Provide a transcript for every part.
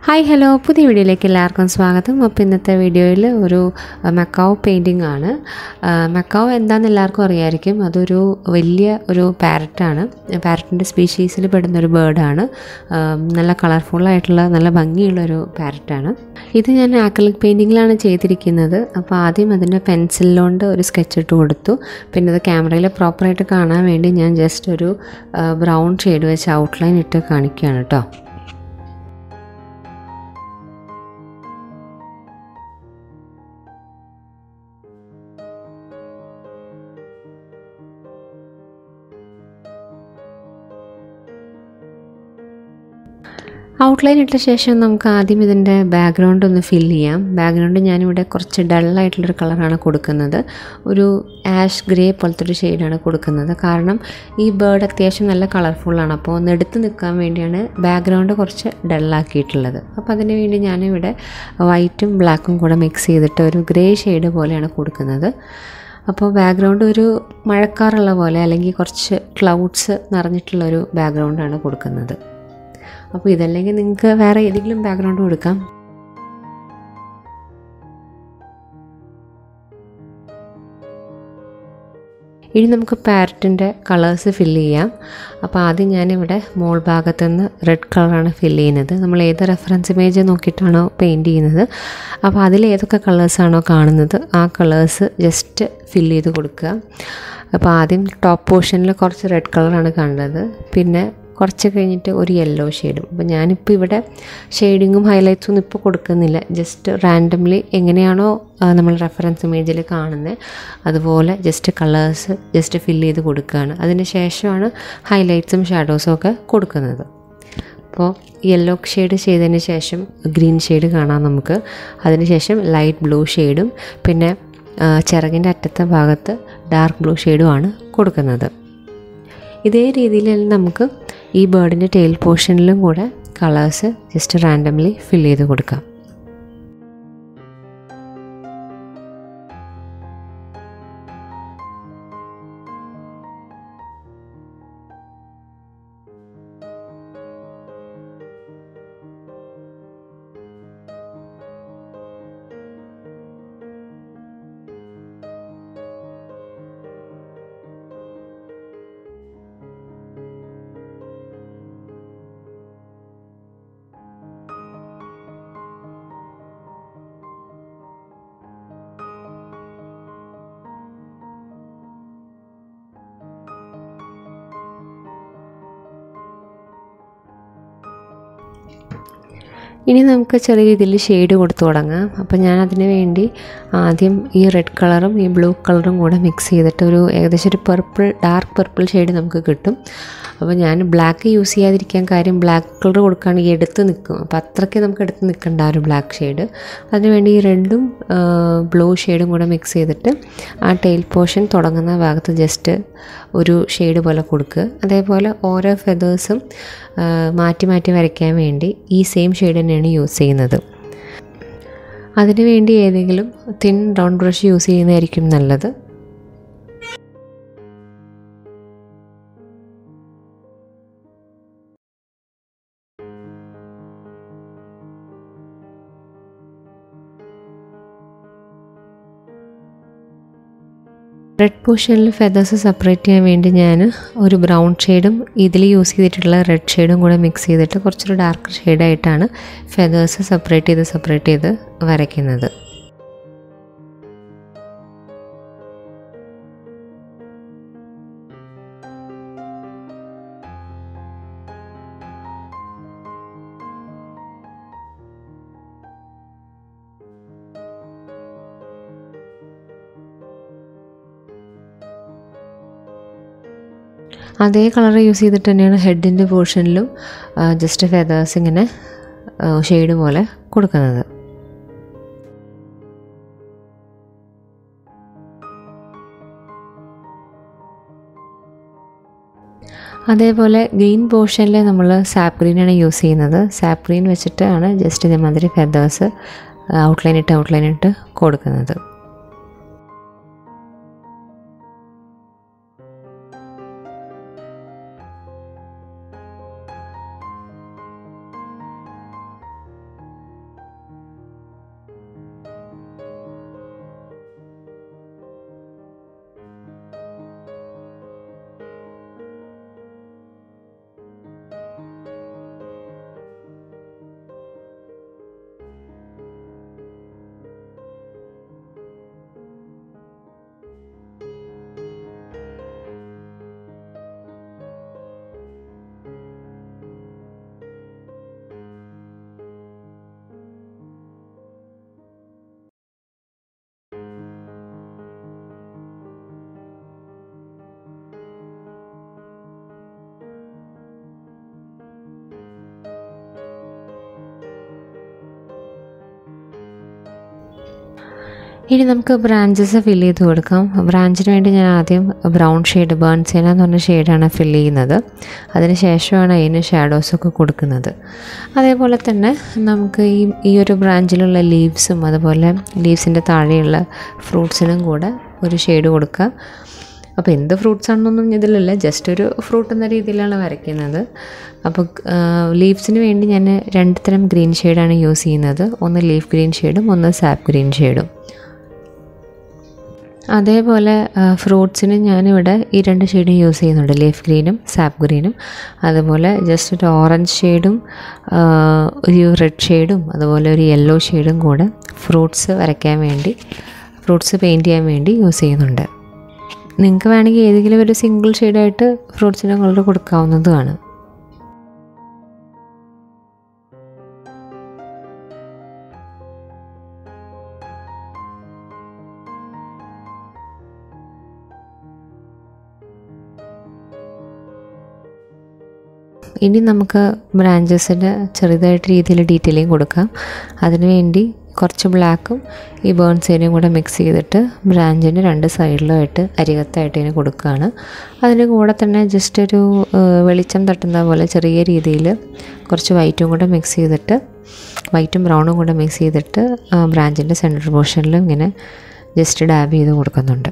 hi hello പുതിയ വീഡിയോയിലേക്ക് എല്ലാവർക്കും സ്വാഗതം അപ്പോൾ ഇന്നത്തെ വീഡിയോയിൽ ഒരു മക്കാവ് പെയിൻറ്റിംഗ് ആണ് ആ, മക്കാവ് എന്താണെന്ന് എല്ലാവർക്കും അറിയായിരിക്കും അതൊരു വലിയ ഒരു പാരറ്റാണ് പാരറ്റിൻ്റെ സ്പീഷീസിൽ പെടുന്ന ഒരു ബേർഡാണ് നല്ല കളർഫുള്ളായിട്ടുള്ള നല്ല ഭംഗിയുള്ളൊരു പാരറ്റാണ് ഇത് ഞാൻ ആക്രിലിക് പെയിൻറ്റിങ്ങിലാണ് ചെയ്തിരിക്കുന്നത് അപ്പോൾ ആദ്യം അതിൻ്റെ പെൻസിലുകൊണ്ട് ഒരു സ്കെച്ച് ഇട്ട് കൊടുത്തു പിന്നെ അത് ക്യാമറയിൽ പ്രോപ്പറായിട്ട് കാണാൻ വേണ്ടി ഞാൻ ജസ്റ്റ് ഒരു ബ്രൗൺ ഷെയ്ഡ് വെച്ച് ഔട്ട്ലൈൻ ഇട്ട് കാണിക്കുകയാണ് കേട്ടോ ഔട്ട്ലൈൻ ഇട്ട ശേഷം നമുക്ക് ആദ്യം ഇതിൻ്റെ ബാക്ക്ഗ്രൗണ്ട് ഒന്ന് ഫില്ല് ചെയ്യാം ബാക്ക്ഗ്രൗണ്ട് ഞാനിവിടെ കുറച്ച് ഡള്ളായിട്ടുള്ളൊരു കളറാണ് കൊടുക്കുന്നത് ഒരു ആഷ് ഗ്രേ പോലത്തെ ഒരു ഷെയ്ഡാണ് കൊടുക്കുന്നത് കാരണം ഈ ബേർഡ് അത്യാവശ്യം നല്ല കളർഫുള്ളാണ് അപ്പോൾ ഒന്ന് എടുത്ത് നിൽക്കാൻ വേണ്ടിയാണ് ബാക്ക്ഗ്രൗണ്ട് കുറച്ച് ഡള്ളാക്കിയിട്ടുള്ളത് അപ്പോൾ അതിന് വേണ്ടി ഞാനിവിടെ വൈറ്റും ബ്ലാക്കും കൂടെ മിക്സ് ചെയ്തിട്ട് ഒരു ഗ്രേ ഷെയ്ഡ് പോലെയാണ് കൊടുക്കുന്നത് അപ്പോൾ ബാക്ക്ഗ്രൗണ്ട് ഒരു മഴക്കാറുള്ള പോലെ അല്ലെങ്കിൽ കുറച്ച് ക്ലൗഡ്സ് നിറഞ്ഞിട്ടുള്ളൊരു ബാക്ക്ഗ്രൗണ്ടാണ് കൊടുക്കുന്നത് അപ്പോൾ ഇതല്ലെങ്കിൽ നിങ്ങൾക്ക് വേറെ ഏതെങ്കിലും ബാക്ക്ഗ്രൗണ്ട് കൊടുക്കാം ഇനി നമുക്ക് പാരറ്റിൻ്റെ കളേഴ്സ് ഫില്ല് ചെയ്യാം അപ്പോൾ ആദ്യം ഞാനിവിടെ മോൾ ഭാഗത്തു നിന്ന് റെഡ് കളറാണ് ഫില്ല് ചെയ്യുന്നത് നമ്മൾ ഏത് റെഫറൻസ് ഇമേജ് നോക്കിയിട്ടാണോ പെയിൻറ്റ് ചെയ്യുന്നത് അപ്പോൾ അതിൽ ഏതൊക്കെ കളേഴ്സാണോ കാണുന്നത് ആ കളേഴ്സ് ജസ്റ്റ് ഫില്ല് ചെയ്ത് കൊടുക്കുക അപ്പോൾ ആദ്യം ടോപ്പ് പോർഷനിൽ കുറച്ച് റെഡ് കളറാണ് കണ്ടത് പിന്നെ കുറച്ച് കഴിഞ്ഞിട്ട് ഒരു യെല്ലോ ഷെയ്ഡും അപ്പോൾ ഞാനിപ്പോൾ ഇവിടെ ഷെയ്ഡിങ്ങും ഹൈലൈറ്റ്സും ഒന്നും ഇപ്പോൾ കൊടുക്കുന്നില്ല ജസ്റ്റ് റാൻഡംലി എങ്ങനെയാണോ ആ, നമ്മൾ റെഫറൻസ് ഇമേജിൽ കാണുന്നത് അതുപോലെ ജസ്റ്റ് കളേഴ്സ് ജസ്റ്റ് ഫില്ല് ചെയ്ത് കൊടുക്കുകയാണ് അതിന് ശേഷമാണ് ഹൈലൈറ്റ്സും ഷാഡോസും ഒക്കെ കൊടുക്കുന്നത് അപ്പോൾ യെല്ലോ ഷെയ്ഡ് ചെയ്തതിന് ശേഷം ഗ്രീൻ ഷെയ്ഡ് കാണാം നമുക്ക് അതിനുശേഷം ലൈറ്റ് ബ്ലൂ ഷെയ്ഡും പിന്നെ ആ, ചിറകിൻ്റെ അറ്റത്തെ ഭാഗത്ത് ഡാർക്ക് ബ്ലൂ ഷെയ്ഡുമാണ് കൊടുക്കുന്നത് ഇതേ രീതിയിൽ തന്നെ നമുക്ക് ഈ ബേർഡിൻ്റെ ടെയിൽ പോർഷനിലും കൂടെ കളേഴ്സ് ജസ്റ്റ് റാൻഡംലി ഫിൽ ചെയ്ത് കൊടുക്കാം ഇനി നമുക്ക് ചെറിയ രീതിയിൽ ഷെയ്ഡ് കൊടുത്തു തുടങ്ങാം അപ്പോൾ ഞാൻ അതിന് വേണ്ടി ആദ്യം ഈ റെഡ് കളറും ഈ ബ്ലൂ കളറും കൂടെ മിക്സ് ചെയ്തിട്ട് ഒരു ഏകദേശം ഒരു പർപ്പിൾ ഡാർക്ക് പർപ്പിൾ ഷെയ്ഡ് നമുക്ക് കിട്ടും അപ്പോൾ ഞാൻ ബ്ലാക്ക് യൂസ് ചെയ്യാതിരിക്കാൻ കാര്യം ബ്ലാക്ക് കളർ കൊടുക്കുകയാണെങ്കിൽ എടുത്ത് നിൽക്കും അപ്പോൾ അത്രയ്ക്ക് നമുക്ക് എടുത്ത് നിൽക്കേണ്ട ആ ഒരു ബ്ലാക്ക് ഷെയ്ഡ് അതിനുവേണ്ടി ഈ റെഡും ബ്ലൂ ഷെയ്ഡും കൂടെ മിക്സ് ചെയ്തിട്ട് ആ ടെയിൽ പോർഷൻ തുടങ്ങുന്ന ഭാഗത്ത് ജസ്റ്റ് ഒരു ഷെയ്ഡ് പോലെ കൊടുക്കുക അതേപോലെ ഓരോ ഫെതേഴ്സും മാറ്റി മാറ്റി വരയ്ക്കാൻ വേണ്ടി ഈ സെയിം ഷെയ്ഡ് തന്നെയാണ് യൂസ് ചെയ്യുന്നത് അതിനു വേണ്ടി ഏതെങ്കിലും തിൻ റൗണ്ട് ബ്രഷ് യൂസ് ചെയ്യുന്നതായിരിക്കും നല്ലത് റെഡ് പോർഷനിൽ ഫെതേഴ്സ് സെപ്പറേറ്റ് ചെയ്യാൻ വേണ്ടി ഞാൻ ഒരു ബ്രൗൺ ഷെയ്ഡും ഇതിൽ യൂസ് ചെയ്തിട്ടുള്ള റെഡ് ഷെയ്ഡും കൂടെ മിക്സ് ചെയ്തിട്ട് കുറച്ചൊരു ഡാർക്ക് ഷെയ്ഡായിട്ടാണ് ഫെതേഴ്സ് സെപ്പറേറ്റ് ചെയ്ത് സെപ്പറേറ്റ് ചെയ്ത് വരയ്ക്കുന്നത് അതേ കളർ യൂസ് ചെയ്തിട്ട് തന്നെയാണ് ഹെഡിൻ്റെ പോർഷനിലും ജസ്റ്റ് ഫെതേഴ്സ് ഇങ്ങനെ ഷെയ്ഡ് പോലെ കൊടുക്കുന്നത് അതേപോലെ ഗ്രീൻ പോർഷനിൽ നമ്മൾ സാപ്പ് ഗ്രീനാണ് യൂസ് ചെയ്യുന്നത് സാപ്പ് ഗ്രീൻ വെച്ചിട്ടാണ് ജസ്റ്റ് ഇതേമാതിരി ഫെതേഴ്സ് ഔട്ട്ലൈൻ ഇട്ട് ഔട്ട്ലൈൻ ഇട്ട് കൊടുക്കുന്നത് ഇനി നമുക്ക് ബ്രാഞ്ചസ് ഫില്ല് ചെയ്ത് കൊടുക്കാം ബ്രാഞ്ചിന് വേണ്ടി ഞാൻ ആദ്യം ബ്രൗൺ ഷെയ്ഡ് ബേൺസേന എന്ന് പറഞ്ഞ ഷെയ്ഡാണ് ഫില്ല് ചെയ്യുന്നത് അതിന് ശേഷമാണ് അതിന് ഷാഡോസൊക്കെ കൊടുക്കുന്നത് അതേപോലെ തന്നെ നമുക്ക് ഈ ഈ ഒരു ബ്രാഞ്ചിലുള്ള ലീവ്സും അതുപോലെ ലീവ്സിൻ്റെ താഴെയുള്ള ഫ്രൂട്ട്സിനും കൂടെ ഒരു ഷെയ്ഡ് കൊടുക്കുക അപ്പോൾ എന്ത് ഫ്രൂട്ട്സ് ആണെന്നൊന്നും ഇതിലില്ല ജസ്റ്റ് ഒരു ഫ്രൂട്ട് എന്ന രീതിയിലാണ് വരയ്ക്കുന്നത് അപ്പോൾ ലീവ്സിന് വേണ്ടി ഞാൻ രണ്ട് തരം ഗ്രീൻ ഷെയ്ഡാണ് യൂസ് ചെയ്യുന്നത് ഒന്ന് ലീഫ് ഗ്രീൻ ഷെയ്ഡും ഒന്ന് സാപ്പ് ഗ്രീൻ ഷെയ്ഡും അതേപോലെ ഫ്രൂട്ട്സിന് ഞാനിവിടെ ഈ രണ്ട് ഷെയ്ഡും യൂസ് ചെയ്യുന്നുണ്ട് ലീഫ് ഗ്രീനും സാപ്പ് ഗ്രീനും അതുപോലെ ജസ്റ്റ് ഒരു ഓറഞ്ച് ഷെയ്ഡും ഒരു റെഡ് ഷെയ്ഡും അതുപോലെ ഒരു യെല്ലോ ഷെയ്ഡും കൂടെ ഫ്രൂട്ട്സ് വരയ്ക്കാൻ വേണ്ടി ഫ്രൂട്ട്സ് പെയിൻറ്റ് ചെയ്യാൻ വേണ്ടി യൂസ് ചെയ്യുന്നുണ്ട് നിങ്ങൾക്ക് വേണമെങ്കിൽ ഏതെങ്കിലും ഒരു സിംഗിൾ ഷെയ്ഡായിട്ട് ഫ്രൂട്ട്സിൻ്റെ കളർ കൊടുക്കാവുന്നതുമാണ് ഇനി നമുക്ക് ബ്രാഞ്ചസിൻ്റെ ചെറുതായിട്ട് രീതിയിൽ ഡീറ്റെയിലിംഗ് കൊടുക്കാം അതിനുവേണ്ടി കുറച്ച് ബ്ലാക്കും ഈ ബേൺസേനയും കൂടെ മിക്സ് ചെയ്തിട്ട് ബ്രാഞ്ചിൻ്റെ രണ്ട് സൈഡിലുമായിട്ട് അരികത്തായിട്ട് ഇതിന് കൊടുക്കുകയാണ് അതിൻ്റെ കൂടെ തന്നെ ജസ്റ്റ് ഒരു വെളിച്ചം തട്ടുന്ന പോലെ ചെറിയ രീതിയിൽ കുറച്ച് വൈറ്റും കൂടെ മിക്സ് ചെയ്തിട്ട് വൈറ്റും ബ്രൗണും കൂടെ മിക്സ് ചെയ്തിട്ട് ബ്രാഞ്ചിൻ്റെ സെൻറ്റർ പോർഷനിൽ ഇങ്ങനെ ജസ്റ്റ് ഡാബ് ചെയ്ത് കൊടുക്കുന്നുണ്ട്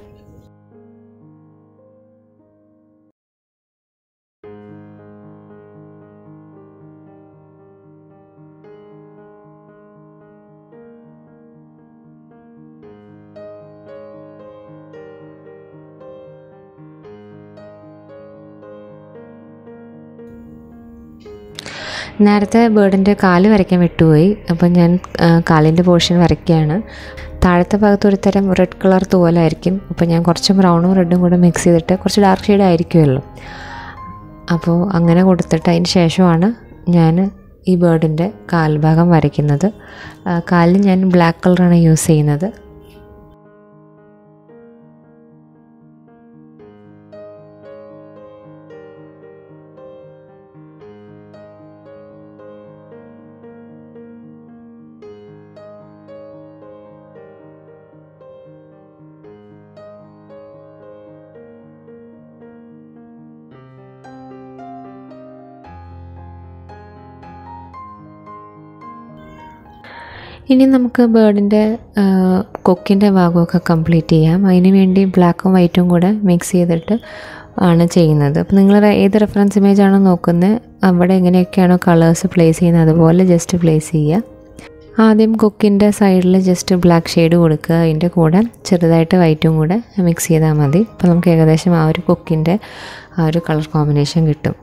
നേരത്തെ ബേർഡിൻ്റെ കാല് വരയ്ക്കാൻ വിട്ടുപോയി അപ്പം ഞാൻ കാലിൻ്റെ പോർഷൻ വരയ്ക്കുകയാണ് താഴത്തെ ഭാഗത്ത് ഒരു തരം റെഡ് കളർ തൂവലായിരിക്കും അപ്പോൾ ഞാൻ കുറച്ച് ബ്രൗണും റെഡും കൂടെ മിക്സ് ചെയ്തിട്ട് കുറച്ച് ഡാർക്ക് ഷെയ്ഡ് ആയിരിക്കുമല്ലോ അപ്പോൾ അങ്ങനെ കൊടുത്തിട്ട് അതിന് ശേഷമാണ് ഞാൻ ഈ ബേർഡിൻ്റെ കാൽഭാഗം വരയ്ക്കുന്നത് കാലിൽ ഞാൻ ബ്ലാക്ക് കളറാണ് യൂസ് ചെയ്യുന്നത് ഇനി നമുക്ക് ബേർഡിൻ്റെ കൊക്കിൻ്റെ ഭാഗമൊക്കെ കംപ്ലീറ്റ് ചെയ്യാം അതിന് വേണ്ടി ബ്ലാക്കും വൈറ്റും കൂടെ മിക്സ് ചെയ്തിട്ട് ആണ് ചെയ്യുന്നത് അപ്പോൾ നിങ്ങൾ ഏത് റെഫറൻസ് ഇമേജ് ആണോ നോക്കുന്നത് അവിടെ എങ്ങനെയൊക്കെയാണോ കളേഴ്സ് പ്ലേസ് ചെയ്യുന്നത് അതുപോലെ ജസ്റ്റ് പ്ലേസ് ചെയ്യുക ആദ്യം കുക്കിൻ്റെ സൈഡിൽ ജസ്റ്റ് ബ്ലാക്ക് ഷെയ്ഡ് കൊടുക്കുക അതിൻ്റെ കൂടെ ചെറുതായിട്ട് വൈറ്റും കൂടെ മിക്സ് ചെയ്താൽ മതി അപ്പോൾ നമുക്ക് ഏകദേശം ആ ഒരു കുക്കിൻ്റെ ആ ഒരു കളർ കോമ്പിനേഷൻ കിട്ടും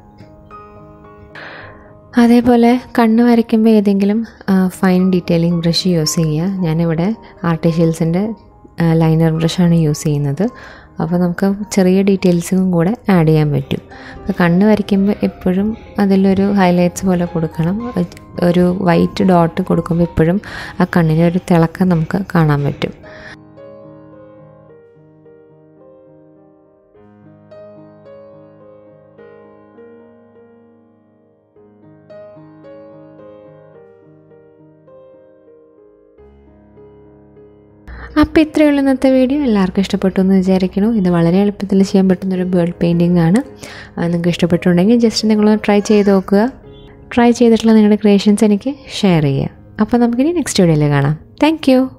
അതേപോലെ കണ്ണ് വരയ്ക്കുമ്പോൾ ഏതെങ്കിലും ഫൈൻ ഡീറ്റെയിലിംഗ് ബ്രഷ് യൂസ് ചെയ്യുക ഞാനിവിടെ ആർട്ടിഷ്യൽസിൻ്റെ ലൈനർ ബ്രഷാണ് യൂസ് ചെയ്യുന്നത് അപ്പോൾ നമുക്ക് ചെറിയ ഡീറ്റെയിൽസും കൂടെ ആഡ് ചെയ്യാൻ പറ്റും അപ്പോൾ കണ്ണ് വരയ്ക്കുമ്പോൾ എപ്പോഴും അതിലൊരു ഹൈലൈറ്റ്സ് പോലെ കൊടുക്കണം ഒരു വൈറ്റ് ഡോട്ട് കൊടുക്കുമ്പോൾ എപ്പോഴും ആ കണ്ണിന് ഒരു തിളക്കം നമുക്ക് കാണാൻ പറ്റും അപ്പോൾ ഇത്രയേ ഉള്ളൂ ഇന്നത്തെ വീഡിയോ എല്ലാവർക്കും ഇഷ്ടപ്പെട്ടു എന്ന് വിചാരിക്കുന്നു ഇത് വളരെ എളുപ്പത്തിൽ ചെയ്യാൻ പറ്റുന്നൊരു ബേർഡ് പെയിൻറ്റിംഗ് ആണ് നിങ്ങൾക്ക് ഇഷ്ടപ്പെട്ടുണ്ടെങ്കിൽ ജസ്റ്റ് നിങ്ങൾ ട്രൈ ചെയ്ത് നോക്കുക ട്രൈ ചെയ്തിട്ടുള്ള നിങ്ങളുടെ ക്രിയേഷൻസ് എനിക്ക് ഷെയർ ചെയ്യുക അപ്പോൾ നമുക്കിനി നെക്സ്റ്റ് വീഡിയോയിൽ കാണാം താങ്ക്